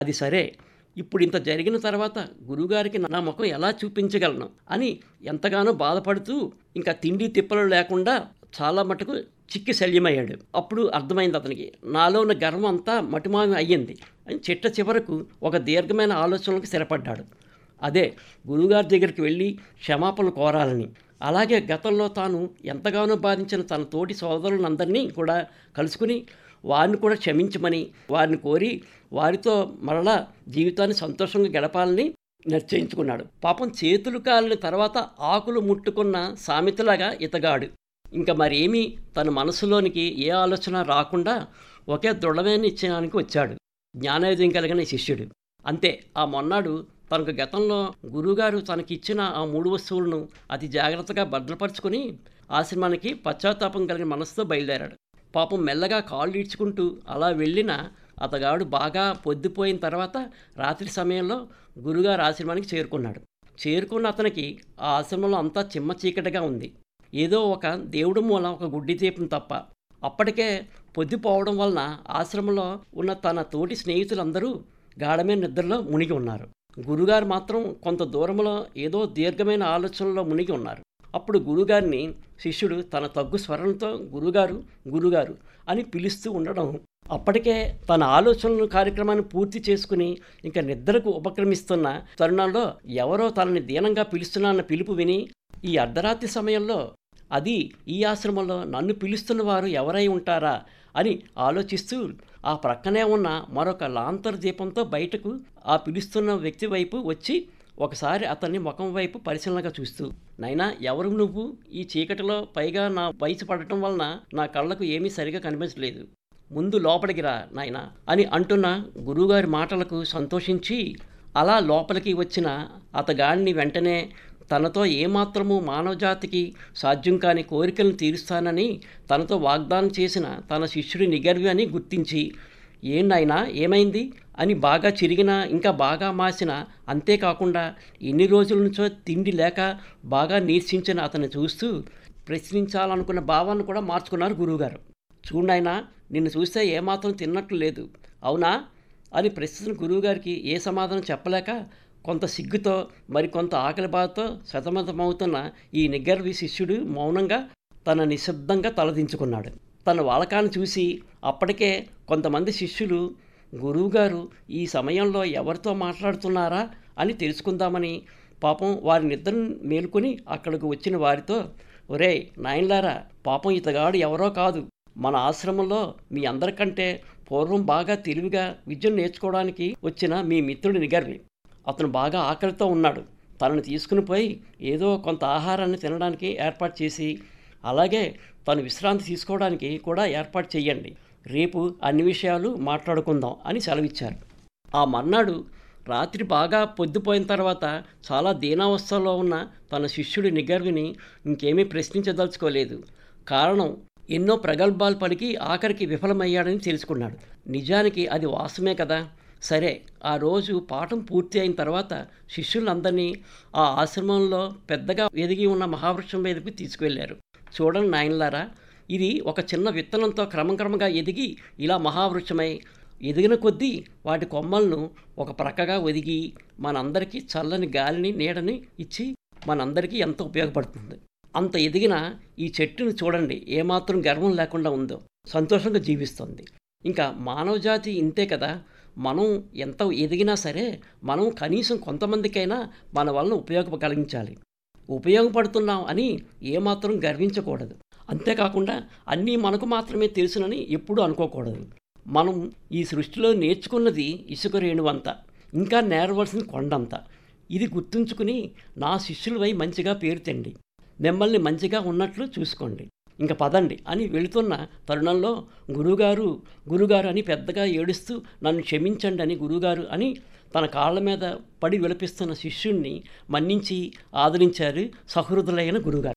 అది సరే ఇప్పుడు ఇంత జరిగిన తర్వాత గురుగారికి నా ముఖం ఎలా చూపించగలను అని ఎంతగానో బాధపడుతూ ఇంకా తిండి తిప్పలు లేకుండా చాలా మటుకు చిక్కి శల్యమయ్యాడు అప్పుడు అర్థమైంది అతనికి నాలో ఉన్న గర్వం అంతా మటుమామి అయ్యింది అని చిట్ట చివరకు ఒక దీర్ఘమైన ఆలోచనలకు స్థిరపడ్డాడు అదే గురువుగారి దగ్గరికి వెళ్ళి క్షమాపణ కోరాలని అలాగే గతంలో తాను ఎంతగానో బాధించిన తన తోటి సోదరులందరినీ కూడా కలుసుకుని వారిని కూడా క్షమించమని వారిని కోరి వారితో మరలా జీవితాన్ని సంతోషంగా గడపాలని నిశ్చయించుకున్నాడు పాపం చేతులు కాలిన తర్వాత ఆకులు ముట్టుకున్న సామెతలాగా ఇతగాడు ఇంకా మరేమీ తన మనసులోనికి ఏ ఆలోచన రాకుండా ఒకే దృఢమైన నిశ్చయానికి వచ్చాడు జ్ఞానోదయం కలిగిన శిష్యుడు అంతే ఆ మొన్నాడు తనకు గతంలో గురువుగారు తనకిచ్చిన ఆ మూడు వస్తువులను అతి జాగ్రత్తగా భద్రపరుచుకొని ఆశ్రమానికి పశ్చాత్తాపం కలిగిన మనసుతో బయలుదేరాడు పాపం మెల్లగా కాళ్ళు ఈడ్చుకుంటూ అలా వెళ్ళిన అతగాడు బాగా పొద్దుపోయిన తర్వాత రాత్రి సమయంలో గురుగారు ఆశ్రమానికి చేరుకున్నాడు చేరుకున్న అతనికి ఆ ఆశ్రమంలో అంతా చిమ్మ చీకటిగా ఉంది ఏదో ఒక దేవుడి మూల ఒక గుడ్డి దీపం తప్ప అప్పటికే పొద్దుపోవడం వలన ఆశ్రమంలో ఉన్న తన తోటి స్నేహితులందరూ గాఢమైన నిద్రలో మునిగి ఉన్నారు గురుగారు మాత్రం కొంత దూరంలో ఏదో దీర్ఘమైన ఆలోచనలో మునిగి ఉన్నారు అప్పుడు గురుగారిని శిష్యుడు తన తగ్గు స్వరంతో గురుగారు గురుగారు అని పిలుస్తూ ఉండడం అప్పటికే తన ఆలోచనలు కార్యక్రమాన్ని పూర్తి చేసుకుని ఇంకా నిద్రకు ఉపక్రమిస్తున్న తరుణంలో ఎవరో తనని దీనంగా పిలుస్తున్నాన్న పిలుపు విని ఈ అర్ధరాత్రి సమయంలో అది ఈ ఆశ్రమంలో నన్ను పిలుస్తున్న వారు ఎవరై ఉంటారా అని ఆలోచిస్తూ ఆ ప్రక్కనే ఉన్న మరొక లాంతర్ దీపంతో బయటకు ఆ పిలుస్తున్న వ్యక్తి వైపు వచ్చి ఒకసారి అతన్ని ముఖం వైపు పరిశీలనగా చూస్తూ నైనా ఎవరు నువ్వు ఈ చీకటిలో పైగా నా వయసు పడటం వలన నా కళ్ళకు ఏమీ సరిగా కనిపించలేదు ముందు లోపలికి రా నాయనా అని అంటున్న గురువుగారి మాటలకు సంతోషించి అలా లోపలికి వచ్చిన అతగాడిని వెంటనే తనతో ఏమాత్రము మానవజాతికి సాధ్యం కాని కోరికలను తీరుస్తానని తనతో వాగ్దానం చేసిన తన శిష్యుడి నిగర్వి అని గుర్తించి ఏంటైనా ఏమైంది అని బాగా చిరిగిన ఇంకా బాగా మాసిన అంతేకాకుండా ఎన్ని రోజుల నుంచో తిండి లేక బాగా నీర్సించిన అతన్ని చూస్తూ ప్రశ్నించాలనుకున్న భావాన్ని కూడా మార్చుకున్నారు గురువుగారు చూడైనా నిన్ను చూస్తే ఏమాత్రం తిన్నట్లు లేదు అవునా అని ప్రశ్న గురువుగారికి ఏ సమాధానం చెప్పలేక కొంత సిగ్గుతో మరికొంత ఆకలి బాధతో సతమతమవుతున్న ఈ నిగ్గర్వి శిష్యుడు మౌనంగా తన నిశ్శబ్దంగా తలదించుకున్నాడు తన వాలకాన్ని చూసి అప్పటికే కొంతమంది శిష్యులు గురువుగారు ఈ సమయంలో ఎవరితో మాట్లాడుతున్నారా అని తెలుసుకుందామని పాపం వారి నిద్రను మేలుకొని అక్కడికి వచ్చిన వారితో ఒరే నాయన్లారా పాపం ఇతగాడు ఎవరో కాదు మన ఆశ్రమంలో మీ అందరికంటే పూర్వం బాగా తెలివిగా విద్యను నేర్చుకోవడానికి వచ్చిన మీ మిత్రుడి నిగర్వి అతను బాగా ఆకలితో ఉన్నాడు తనను తీసుకుని పోయి ఏదో కొంత ఆహారాన్ని తినడానికి ఏర్పాటు చేసి అలాగే తను విశ్రాంతి తీసుకోవడానికి కూడా ఏర్పాటు చేయండి రేపు అన్ని విషయాలు మాట్లాడుకుందాం అని సెలవిచ్చారు ఆ మర్నాడు రాత్రి బాగా పొద్దుపోయిన తర్వాత చాలా దీనావస్థలో ఉన్న తన శిష్యుడి నిగర్విని ఇంకేమీ ప్రశ్నించదలుచుకోలేదు కారణం ఎన్నో ప్రగల్భాలు పలికి ఆఖరికి విఫలమయ్యాడని తెలుసుకున్నాడు నిజానికి అది వాస్తవమే కదా సరే ఆ రోజు పాఠం పూర్తి అయిన తర్వాత శిష్యులందరినీ ఆ ఆశ్రమంలో పెద్దగా ఎదిగి ఉన్న మహావృక్షం మీదకి తీసుకువెళ్ళారు చూడండి నాయనలారా ఇది ఒక చిన్న విత్తనంతో క్రమక్రమంగా ఎదిగి ఇలా మహావృక్షమై ఎదిగిన కొద్దీ వాటి కొమ్మలను ఒక ప్రక్కగా ఒదిగి మనందరికీ చల్లని గాలిని నీడని ఇచ్చి మనందరికీ ఎంతో ఉపయోగపడుతుంది అంత ఎదిగిన ఈ చెట్టును చూడండి ఏమాత్రం గర్వం లేకుండా ఉందో సంతోషంగా జీవిస్తుంది ఇంకా మానవజాతి ఇంతే కదా మనం ఎంత ఎదిగినా సరే మనం కనీసం కొంతమందికైనా మన వలన ఉపయోగ కలిగించాలి ఉపయోగపడుతున్నాం అని ఏమాత్రం గర్వించకూడదు అంతేకాకుండా అన్నీ మనకు మాత్రమే తెలుసునని ఎప్పుడూ అనుకోకూడదు మనం ఈ సృష్టిలో నేర్చుకున్నది ఇసుక రేణువంత ఇంకా నేరవలసిన కొండంత ఇది గుర్తుంచుకుని నా శిష్యులపై మంచిగా పేరు తెండి మిమ్మల్ని మంచిగా ఉన్నట్లు చూసుకోండి ఇంకా పదండి అని వెళుతున్న తరుణంలో గురుగారు గురుగారు అని పెద్దగా ఏడుస్తూ నన్ను క్షమించండి అని గురుగారు అని తన కాళ్ళ మీద పడి విలపిస్తున్న శిష్యుణ్ణి మన్నించి ఆదరించారు సహృదులైన గురుగారు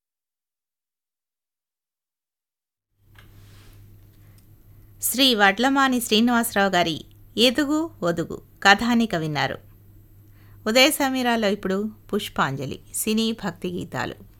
శ్రీ వడ్లమాని శ్రీనివాసరావు గారి ఎదుగు ఒదుగు కథానిక విన్నారు ఉదయ సమీరాలో ఇప్పుడు పుష్పాంజలి సినీ భక్తి గీతాలు